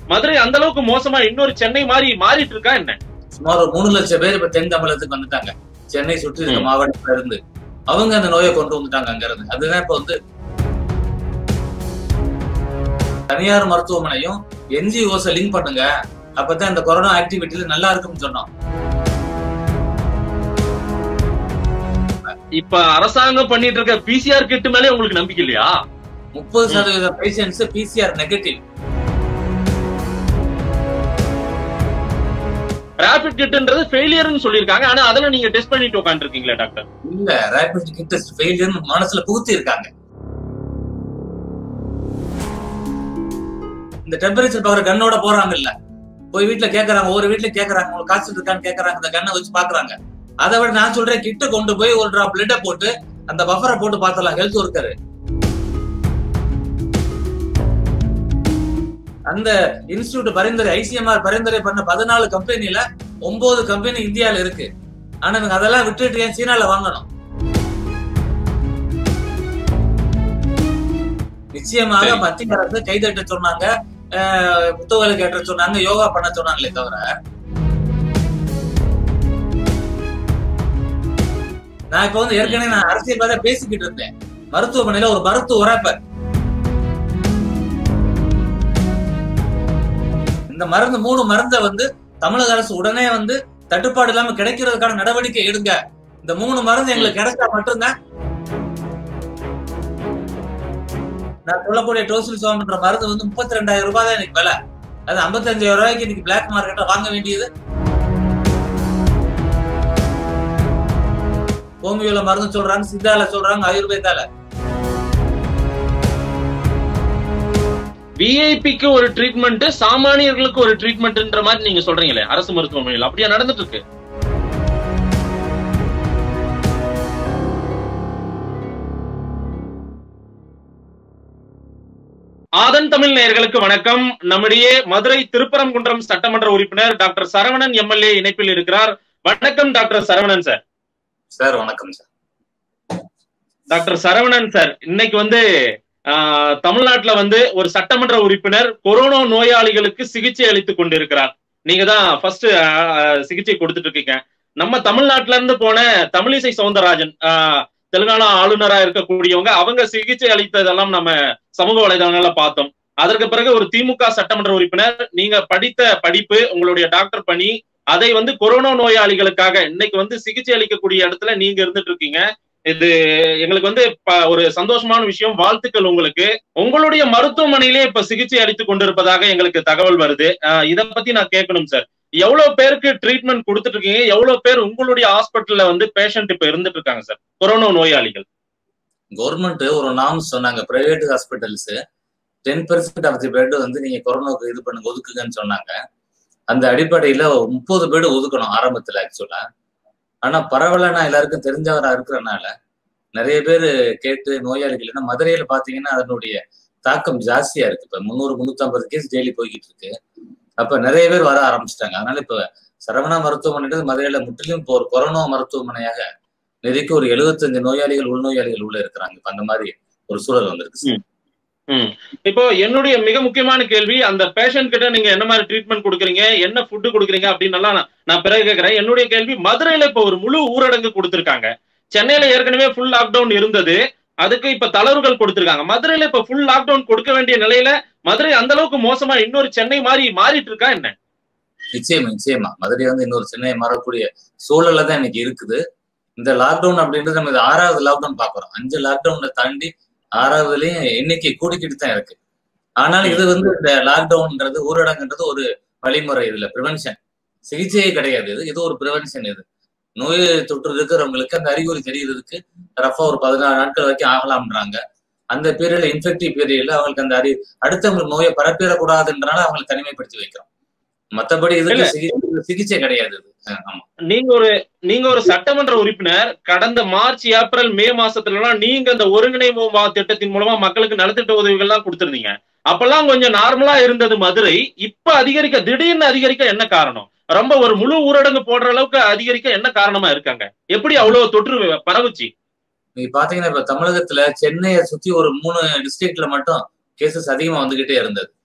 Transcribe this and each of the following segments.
மதுரை அந்த அளவுக்கு மோசமா இன்னொரு சென்னை மாதிரி மாறிட்டு இருக்கா என்ன சுமார் ஒரு மூணு லட்சம் பேர் இப்ப தென் தமிழகத்துக்கு வந்துட்டாங்க சென்னை சுற்றி இருக்க ம். மாவட்டத்துல இருந்து அவங்க அந்த நோயை கொண்டு வந்துட்டாங்க அங்க இருந்து அதுதான் இப்ப வந்து தனியார் மருத்துவமனையும் என்ஜிஓஸ லிங்க் பண்ணுங்க அப்பதான் இந்த கொரோனா ஆக்டிவிட்டில நல்லா இருக்கும்னு சொன்னோம் இப்ப அரசாங்கம் பண்ணிட்டு இருக்க பிசிஆர் கிட் மேலே உங்களுக்கு நம்பிக்கை இல்லையா முப்பது சதவீத பேஷண்ட்ஸ் பிசிஆர் நெகட்டிவ் ரேபிட் கிட்ன்றது ஃபெயிலியர்னு சொல்லியிருக்காங்க ஆனா அதெல்லாம் நீங்க டெஸ்ட் பண்ணிட்டு உட்காந்துருக்கீங்களா டாக்டர் இல்ல ரேபிட் கிட் ஃபெயிலியர் மனசுல புகுத்தி இருக்காங்க இந்த டெம்பரேச்சர் பாக்குற கண்ணோட போறாங்க இல்ல போய் வீட்டுல கேக்குறாங்க ஒரு வீட்டுல கேக்குறாங்க உங்களுக்கு காய்ச்சல் இருக்கான்னு கேக்குறாங்க இந்த கண்ணை வச்சு பாக்குறாங்க அதை விட நான் சொல்றேன் கிட்ட கொண்டு போய் ஒரு டிராப் பிளட்டை போட்டு அந்த பஃபரை போட்டு பார்த்தலாம் ஹெல்த் ஒர்க்கர் அந்த இன்ஸ்டிடியூட் பரிந்துரை ஐசிஎம்ஆர் பரிந்துரை பண்ண பதினாலு கம்பெனில ஒன்பது கம்பெனி இந்தியால இருக்கு ஆனா இவங்க அதெல்லாம் விட்டுட்டு ஏன் சீனால வாங்கணும் நிச்சயமாக சரி. மத்திய அரசு கைதட்ட சொன்னாங்க அஹ், புத்தகங்களை கேட்ட சொன்னாங்க யோகா பண்ண சொன்னாங்களே தவிர நான் இப்ப வந்து ஏற்கனவே நான் அரசியல் பார்த்தா பேசிக்கிட்டு இருந்தேன் மருத்துவமனையில ஒரு மருத்துவ உரைப்ப இந்த மருந்து மூணு மருந்தை வந்து தமிழக அரசு உடனே வந்து தட்டுப்பாடு இல்லாம கிடைக்கிறதுக்கான நடவடிக்கை எடுங்க இந்த மூணு மருந்து எங்களுக்கு கிடைச்சா மட்டும்தான் நான் சொல்லக்கூடிய டோசில் சோம்ன்ற மருந்து வந்து முப்பத்தி ரெண்டாயிரம் ரூபாய் தான் எனக்கு விலை அது ஐம்பத்தஞ்சாயிரம் ரூபாய்க்கு இன்னைக்கு பிளாக் மார்க்கெட்ல வாங்க வேண்டியது ஹோமியோல மருந்து சொல்றாங்க சித்தால சொல்றாங்க ஆயுர்வேதால விஐபிக்கு ஒரு ட்ரீட்மெண்ட் சாமானியர்களுக்கு ஒரு ட்ரீட்மெண்ட்ன்ற மாதிரி நீங்க சொல்றீங்களே அரசு மருத்துவமனையில் அப்படியா நடந்துட்டு இருக்கு ஆதன் தமிழ் நேயர்களுக்கு வணக்கம் நம்முடைய மதுரை திருப்பரங்குன்றம் சட்டமன்ற உறுப்பினர் டாக்டர் சரவணன் எம்எல்ஏ இணைப்பில் இருக்கிறார் வணக்கம் டாக்டர் சரவணன் சார் சார் வணக்கம் சார் டாக்டர் சரவணன் சார் இன்னைக்கு வந்து ஆஹ், தமிழ்நாட்டுல வந்து ஒரு சட்டமன்ற உறுப்பினர் கொரோனா நோயாளிகளுக்கு சிகிச்சை அளித்துக் கொண்டிருக்கிறார் நீங்க தான் ஃபர்ஸ்ட் சிகிச்சை கொடுத்துட்டு இருக்கீங்க நம்ம தமிழ்நாட்டுல இருந்து போன தமிழிசை சவுந்தரராஜன் ஆஹ், தெலுங்கானா ஆளுநரா இருக்கக்கூடியவங்க அவங்க சிகிச்சை அளித்ததெல்லாம் நம்ம சமூக வலைதளங்கள்ல பார்த்தோம் அதற்கு பிறகு ஒரு திமுக சட்டமன்ற உறுப்பினர் நீங்க படித்த படிப்பு உங்களுடைய டாக்டர் பணி அதை வந்து கொரோனா நோயாளிகளுக்காக இன்னைக்கு வந்து சிகிச்சை அளிக்கக்கூடிய இடத்துல நீங்க இருந்துட்டு இருக்கீங்க இது எங்களுக்கு வந்து ப- ஒரு சந்தோஷமான விஷயம் வாழ்த்துக்கள் உங்களுக்கு உங்களுடைய மருத்துவமனையிலே இப்ப சிகிச்சை அளித்துக் கொண்டிருப்பதாக எங்களுக்கு தகவல் வருது அஹ் இத பத்தி நான் கேட்கணும் சார் எவ்வளவு பேருக்கு ட்ரீட்மெண்ட் கொடுத்துட்டு இருக்கீங்க எவ்வளவு பேர் உங்களுடைய ஹாஸ்பிட்டல்ல வந்து பேஷண்ட் இப்ப இருந்துட்டு இருக்காங்க சார் கொரோனா நோயாளிகள் கவர்மெண்ட் ஒரு நாம் சொன்னாங்க private hospitals ten percent of the bed வந்து நீங்க கொரோனாவுக்கு இது பண்ணுங்க ஒதுக்குங்கன்னு சொன்னாங்க அந்த அடிப்படையில முப்பது பெட் ஒதுக்கணும் ஆரம்பத்துல ஆக்சுவலா ஆனா பரவலா நான் எல்லாருக்கும் தெரிஞ்சவரா இருக்கிறனால நிறைய பேர் கேட்டு நோயாளிகள் ஏன்னா மதுரையில பாத்தீங்கன்னா அதனுடைய தாக்கம் ஜாஸ்தியா இருக்கு இப்ப முந்நூறு முன்னூத்தி கேஸ் டெய்லி போய்கிட்டு இருக்கு அப்ப நிறைய பேர் வர ஆரம்பிச்சிட்டாங்க அதனால இப்ப சரவணா மருத்துவமனைன்றது மதுரையில முற்றிலும் இப்போ ஒரு கொரோனா மருத்துவமனையாக நெருக்கி ஒரு 75 நோயாளிகள் உள்நோயாளிகள் உள்ள இருக்கிறாங்க இப்ப அந்த மாதிரி ஒரு சூழல் வந்திருக்கு சார். ம். இப்போ என்னுடைய மிக முக்கியமான கேள்வி அந்த பேஷண்ட் கிட்ட நீங்க என்ன மாதிரி ட்ரீட்மெண்ட் கொடுக்குறீங்க என்ன ஃபுட் கொடுக்குறீங்க அப்படின்னு எல்லாம் நான் நான் பிறகு கேட்கிறேன் என்னுடைய கேள்வி மதுரையில இப்போ ஒரு முழு ஊரடங்கு கொடுத்திருக்காங்க சென்னையில ஏற்கனவே ஃபுல் லாக்டவுன் இருந்தது அதுக்கு இப்ப தளர்வுகள் கொடுத்திருக்காங்க மதுரையில இப்ப ஃபுல் லாக்டவுன் கொடுக்க வேண்டிய நிலையில மதுரை அந்த அளவுக்கு மோசமா இன்னொரு சென்னை மாதிரி மாறிட்டு இருக்கா என்ன நிச்சயமா நிச்சயமா மதுரை வந்து இன்னொரு சென்னை மாறக்கூடிய சூழல்ல தான் இன்னைக்கு இருக்குது இந்த லாக்டவுன் அப்படின்றது நம்ம இது ஆறாவது லாக்டவுன் பாக்குறோம் அஞ்சு லாக்டவுனை தாண்டி ஆறாவதுலயும் எண்ணிக்கை கூடிக்கிட்டு தான் இருக்கு ஆனாலும் இது வந்து இந்த லாக்டவுன்ன்றது ஊரடங்குன்றது ஒரு வழிமுறை இதுல ப்ரிவென்ஷன் சிகிச்சையே கிடையாது இது இது ஒரு ப்ரிவென்ஷன் இது நோய் தொற்று இருக்கிறவங்களுக்கு அந்த அறிகுறி தெரியறதுக்கு ரஃபா ஒரு பதினாறு நாட்கள் வரைக்கும் ஆகலாம்ன்றாங்க அந்த பீரியட்ல இன்ஃபெக்டிவ் பீரியட்ல அவங்களுக்கு அந்த அறி அடுத்தவங்களுக்கு நோயை பரப்பிடக்கூடாதுன்றனால அவங்களை தனிமைப்படுத்தி வைக்கிறோம் மத்தபடி இதுக்கு இல்ல. சிகிச்சை சிகிச்சை கிடையாது இது அஹ் ஆமா நீங்க ஒரு நீங்க ஒரு சட்டமன்ற உறுப்பினர் கடந்த மார்ச் ஏப்ரல் மே மாசத்துல எல்லாம் நீங்க இந்த ஒருங்கிணைவு வா- திட்டத்தின் மூலமா மக்களுக்கு நலத்திட்ட உதவிகள் எல்லாம் கொடுத்திருந்தீங்க அப்பெல்லாம் கொஞ்சம் நார்மலா இருந்தது மதுரை இப்ப அதிகரிக்க திடீர்னு அதிகரிக்க என்ன காரணம் ரொம்ப ஒரு முழு ஊரடங்கு போடுற அளவுக்கு அதிகரிக்க என்ன காரணமா இருக்காங்க எப்படி அவ்வளவு தொற்று பரவுச்சு நீங்க பாத்தீங்கன்னா இப்ப தமிழகத்துல சென்னையை சுத்தி ஒரு மூணு டிஸ்ட்ரிக்ட்ல மட்டும் கேசஸ் அதிகமா வந்துகிட்டே இருந்தது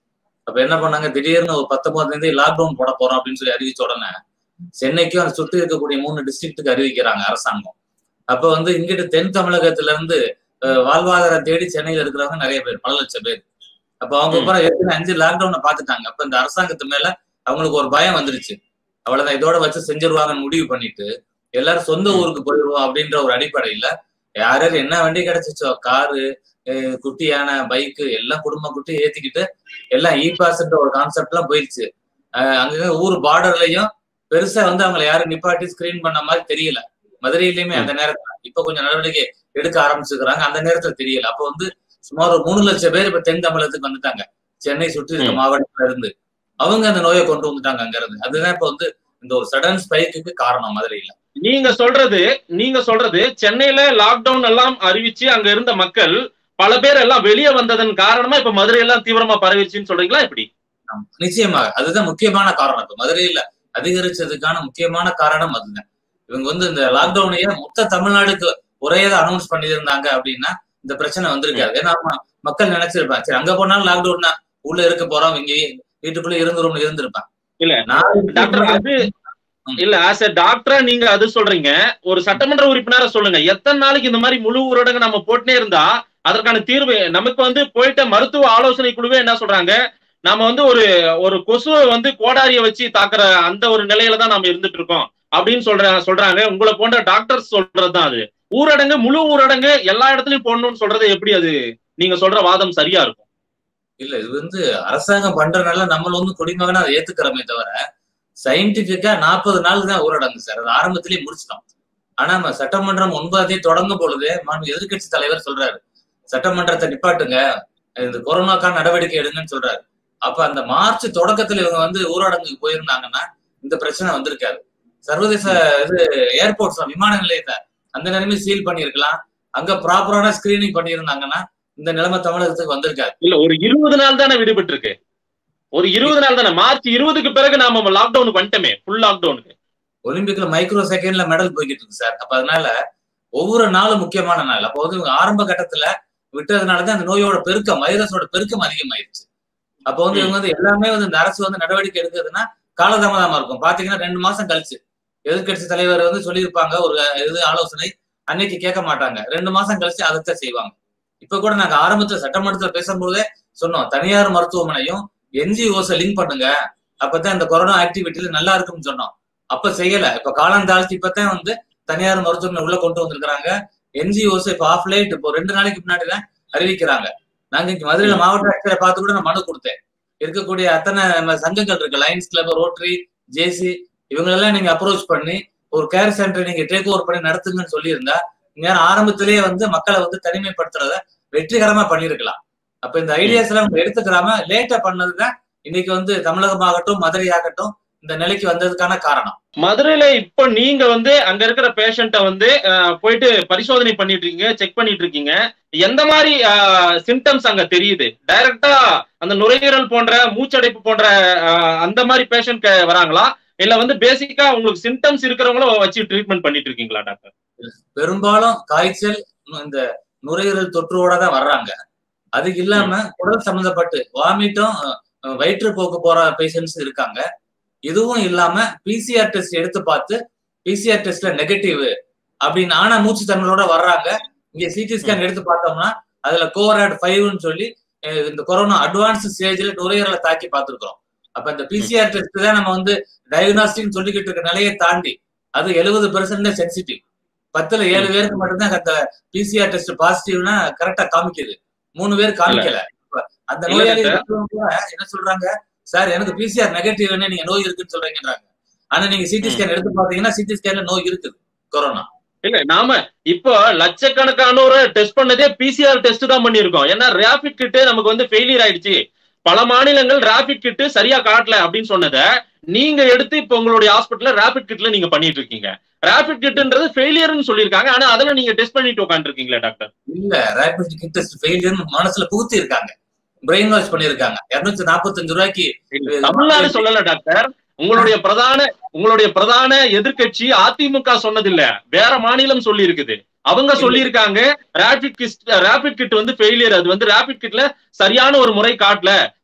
அப்ப என்ன பண்ணாங்க திடீர்னு ஒரு பத்தொன்பதுல இருந்து லாக்டவுன் போட போறோம் அப்படின்னு சொல்லி அறிவிச்ச உடனே சென்னைக்கும் அதை சுற்றி இருக்கக்கூடிய மூணு டிஸ்ட்ரிக்ட்டுக்கு அறிவிக்கிறாங்க அரசாங்கம் அப்ப வந்து இங்கிட்டு தென் தமிழகத்துல இருந்து அஹ், வாழ்வாதாரம் தேடி சென்னையில இருக்கிறவங்க நிறைய பேர் பல லட்சம் பேர் அப்ப அவங்க ம். அப்புறம் ஏற்கனவே அஞ்சு லாக்டவுனை பாத்துட்டாங்க அப்ப இந்த அரசாங்கத்து மேல அவங்களுக்கு ஒரு பயம் வந்துருச்சு அவ்வளவுதான் இதோட வச்சு செஞ்சிருவாங்கன்னு முடிவு பண்ணிட்டு எல்லாரும் சொந்த ம். ஊருக்கு போயிடுவோம் அப்படின்ற ஒரு அடிப்படையில யார் யார் என்ன வண்டி கிடைச்சிச்சோ காரு அஹ், குட்டியான பைக்கு எல்லாம் குடும்ப குட்டி ஏத்திக்கிட்டு எல்லாம் இ பாஸ்ன்ற ஒரு கான்செப்ட் எல்லாம் போயிடுச்சு அஹ், அங்க ஊர் பார்டர்லயும் பெருசா வந்து அவங்களை யாரும் நிப்பாட்டி ஸ்கிரீன் பண்ண மாதிரி தெரியல மதுரையிலயுமே அந்த நேரத்துல இப்ப கொஞ்சம் நடவடிக்கை எடுக்க ஆரம்பிச்சுக்கிறாங்க அந்த நேரத்துல தெரியல அப்ப வந்து சுமார் ஒரு மூணு லட்சம் பேர் இப்ப தென் தமிழகத்துக்கு வந்துட்டாங்க சென்னை சுற்றி இருக்க ம். மாவட்டத்துல இருந்து அவங்க அந்த நோயை கொண்டு வந்துட்டாங்க அங்க இருந்து அதுதான் இப்ப வந்து இந்த ஒரு சடன் ஸ்பைக்கு காரணம் மதுரையில நீங்க சொல்றது நீங்க சொல்றது சென்னையில லாக்டவுன் எல்லாம் அறிவிச்சு அங்க இருந்த மக்கள் பல பேர் எல்லாம் வெளியே வந்ததன் காரணமா இப்ப மதுரை எல்லாம் தீவிரமா பரவிடுச்சுன்னு சொல்றீங்களா இப்படி ஆமா. நிச்சயமாக அதுதான் முக்கியமான காரணம் இப்ப மதுரையில அதிகரிச்சதுக்கான முக்கியமான காரணம் அதுதான் இவங்க வந்து இந்த லாக்டவுனையே மொத்த தமிழ்நாடுக்கு ஒரே அனௌன்ஸ் பண்ணியிருந்தாங்க அப்படின்னா இந்த பிரச்சனை வந்திருக்காது ஏன்னா ம- மக்கள் நினைச்சிருப்பாங்க சரி அங்க போனாலும் லாக்டவுன் தான் உள்ள இருக்க போறோம் இங்க வீட்டுக்குள்ள இருந்துரும் இருந்திருப்பான் இல்ல, நான் டாக்டர் அது ம். இல்ல ஆஸ் எ டாக்டரா நீங்க அது சொல்றீங்க ஒரு சட்டமன்ற உறுப்பினரா சொல்லுங்க எத்தனை நாளைக்கு இந்த மாதிரி முழு ஊரடங்கு நம்ம போட்டுனே இருந்தா அதற்கான தீர்வு நமக்கு வந்து போயிட்ட மருத்துவ ஆலோசனை குழுவே என்ன சொல்றாங்க நாம வந்து ஒரு ஒரு கொசுவை வந்து கோடாரிய வச்சு தாக்குற அந்த ஒரு நிலையில தான் நாம இருந்துட்டு இருக்கோம் அப்படின்னு சொல்ற சொல்றாங்க உங்களை போன்ற டாக்டர்ஸ் சொல்றதுதான் அது ஊரடங்கு முழு ஊரடங்கு எல்லா இடத்துலயும் போடணும்னு சொல்றது எப்படி அது நீங்க சொல்ற வாதம் சரியா இருக்கும் இல்ல இது வந்து அரசாங்கம் பண்றதுனால நம்ம வந்து குடிமகனா அதை ஏத்துக்கிறோமே தவிர சயின்டிபிக்கா நாற்பது நாள் தான் ஊரடங்கு சார் அது ஆரம்பத்திலேயே முடிச்சிட்டோம் ஆனா நம்ம சட்டமன்றம் ஒன்பதே தொடங்கும் பொழுதே மாண்பு எதிர்க்கட்சி தலைவர் சொல்றாரு சட்டமன்றத்தை நிப்பாட்டுங்க இந்த கொரோனாக்கான நடவடிக்கை எடுங்கன்னு சொல்றாரு அப்ப அந்த மார்ச் தொடக்கத்துல இவங்க வந்து ஊரடங்குக்கு போயிருந்தாங்கன்னா இந்த பிரச்சனை வந்திருக்காது சர்வதேச இது ஏர்போர்ட்ஸ் விமான நிலையத்தை அந்த நிலைமை சீல் பண்ணியிருக்கலாம் அங்க ப்ராப்பரான ஸ்கிரீனிங் பண்ணியிருந்தாங்கன்னா இந்த நிலைமை தமிழகத்துக்கு வந்திருக்காது இல்ல ஒரு இருபது நாள் தானே விடுபட்டு இருக்கு ஒரு இருபது நாள் தானே மார்ச் இருபதுக்கு பிறகு நாம லாக்டவுனுக்கு வந்துட்டோமே ஃபுல் லாக்டவுனுக்கு ஒலிம்பிக்ல மைக்ரோ செகண்ட்ல மெடல் போய்கிட்டு இருக்கு சார் அப்ப அதனால ஒவ்வொரு நாளும் முக்கியமான நாள் அப்போ வந்து இவங்க ஆரம்ப கட்டத்துல விட்டதுனாலதான் அந்த நோயோட பெருக்கம் வைரஸோட பெருக்கம் அதிகமாயிருச்சு அப்போ வந்து இவங்க வந்து எல்லாமே வந்து இந்த அரசு வந்து நடவடிக்கை எடுக்கிறதுனா காலதாமதமா இருக்கும் பாத்தீங்கன்னா ரெண்டு மாசம் கழிச்சு எதிர்க்கட்சி தலைவர் வந்து சொல்லியிருப்பாங்க ஒரு இது ஆலோசனை அன்னைக்கு கேட்க மாட்டாங்க ரெண்டு மாசம் கழிச்சு அதைத்தான் செய்வாங்க இப்ப கூட நாங்க ஆரம்பத்துல சட்டமன்றத்துல பேசும்போதே சொன்னோம் தனியார் மருத்துவமனையும் என்ஜிஓஸை லிங்க் பண்ணுங்க அப்பதான் இந்த கொரோனா ஆக்டிவிட்டில நல்லா இருக்கும்னு சொன்னோம் அப்ப செய்யல இப்ப காலம் தாழ்த்தி இப்பதான் வந்து தனியார் மருத்துவமனை உள்ள கொண்டு வந்திருக்கிறாங்க என்ஜிஓஸ் இப்ப ஆஃப் லைட் இப்போ ரெண்டு நாளைக்கு முன்னாடி தான் அறிவிக்கிறாங்க நாங்க இங்க மதுரையில மாவட்ட ஆட்சியரை பார்த்து கூட நான் மனு கொடுத்தேன் இருக்கக்கூடிய அத்தனை நம்ம சங்கங்கள் இருக்கு லைன்ஸ் கிளப் ரோட்டரி ஜேசி இவங்களெல்லாம் நீங்க அப்ரோச் பண்ணி ஒரு கேர் சென்டர் நீங்க டேக் ஓவர் பண்ணி நடத்துங்கன்னு சொல்லியிருந்தா நீங்க ஆரம்பத்திலேயே வந்து மக்களை வந்து தனிமைப்படுத்துறத வெற்றிகரமா பண்ணிருக்கலாம் அப்ப இந்த ஐடியாஸ் எல்லாம் அவங்க எடுத்துக்கிறாம லேட்டா பண்ணதுதான் இன்னைக்கு வந்து தமிழகமாகட்டும் மதுரை ஆகட்டும் இந்த நிலைக்கு வந்ததுக்கான காரணம் மதுரையில இப்ப நீங்க வந்து அங்க இருக்கிற பேஷண்ட்டை வந்து அஹ், போயிட்டு பரிசோதனை பண்ணிட்டு இருக்கீங்க செக் பண்ணிட்டு இருக்கீங்க எந்த மாதிரி சிம்டம்ஸ் அங்க தெரியுது டைரக்டா அந்த நுரையீரல் போன்ற மூச்சடைப்பு போன்ற அஹ், அந்த மாதிரி பேஷண்ட் வராங்களா இல்ல வந்து பேசிக்கா உங்களுக்கு சிம்டம்ஸ் இருக்கிறவங்கள வச்சு ட்ரீட்மெண்ட் பண்ணிட்டு இருக்கீங்களா டாக்டர் பெரும்பாலும் காய்ச்சல் இந்த நுரையீரல் தொற்றோட தான் வர்றாங்க அது இல்லாம குடல் சம்பந்தப்பட்டு வாமிட்டும் வயிற்றுப்போக்கு போற பேஷண்ட்ஸ் இருக்காங்க இதுவும் இல்லாம பிசிஆர் டெஸ்ட் எடுத்து பார்த்து பிசிஆர் டெஸ்ட்ல நெகட்டிவ் அப்படின்னு ஆனா மூச்சு தண்ணலோட வர்றாங்க இங்க சிடி ஸ்கேன் எடுத்து பார்த்தோம்னா அதுல கோராட் ஃபைவ்னு சொல்லி அஹ் இந்த கொரோனா அட்வான்ஸ் ஸ்டேஜ்ல நுரையீரலை தாக்கி பார்த்திருக்கிறோம் அப்ப இந்த பிசிஆர் டெஸ்ட் தான் நம்ம வந்து டயக்னாஸ்டிக் சொல்லிக்கிட்டு இருக்க நிலையை தாண்டி அது எழுபது பெர்சன்ட் சென்சிட்டிவ் பத்துல ஏழு பேருக்கு மட்டும்தான் அந்த பிசிஆர் டெஸ்ட் பாசிட்டிவ்னா கரெக்டா காமிக்குது மூணு பேர் காமிக்கல இப்ப அந்த இல்ல நோயாளி டாக்டர். இருக்கிறவங்க கூட என்ன சொல்றாங்க சார் எனக்கு பிசிஆர் நெகட்டிவ்னு நீங்க நோய் இருக்குன்னு சொல்றீங்கன்றாங்க ஆனா நீங்க சிடி ம். ஸ்கேன் எடுத்து பாத்தீங்கன்னா சிடி ஸ்கேன்ல நோய் இருக்குது கொரோனா இல்ல நாம இப்போ லட்சக்கணக்கானோரை டெஸ்ட் பண்ணதே பிசிஆர் டெஸ்ட் தான் பண்ணியிருக்கோம் ஏன்னா ரேபிட் கிட்டு நமக்கு வந்து ஃபெயிலியர் ஆயிடுச்சு பல மாநிலங்கள் ரேபிட் கிட்டு சரியா காட்டல அப்படின்னு சொன்னதை நீங்க எடுத்து இப்ப உங்களுடைய ஹாஸ்பிட்டல்ல ரேபிட் கிட்ல நீங்க பண்ணிட்டு இருக்கீங்க ரேபிட் கிட்ன்றது ஃபெயிலியர்னு சொல்லியிருக்காங்க ஆனா அதுல நீங்க டெஸ்ட் பண்ணிட்டு உட்காந்துருக்கீங்களா டாக்டர் இல்ல ரேபிட் கிட் டெஸ்ட் ஃபெயிலியர் மனசுல புகுத்தி இருக்காங்க பிரெயின் வாஷ் பண்ணிருக்காங்க இருநூத்தி நாற்பத்தஞ்சு ரூபாய்க்கு தமிழ்நாடு சொல்லல டாக்டர் உங்களுடைய பிரதான உங்களுடைய பிரதான எதிர்க்கட்சி அதிமுக சொன்னதில்ல வேற மாநிலம் சொல்லி இருக்குது அவங்க சொல்லியிருக்காங்க ரேபிட் கிட் ரேபிட் கிட் வந்து ஃபெயிலியர் அது வந்து ரேபிட் கிட்ல சரியான ஒரு முறை காட்டல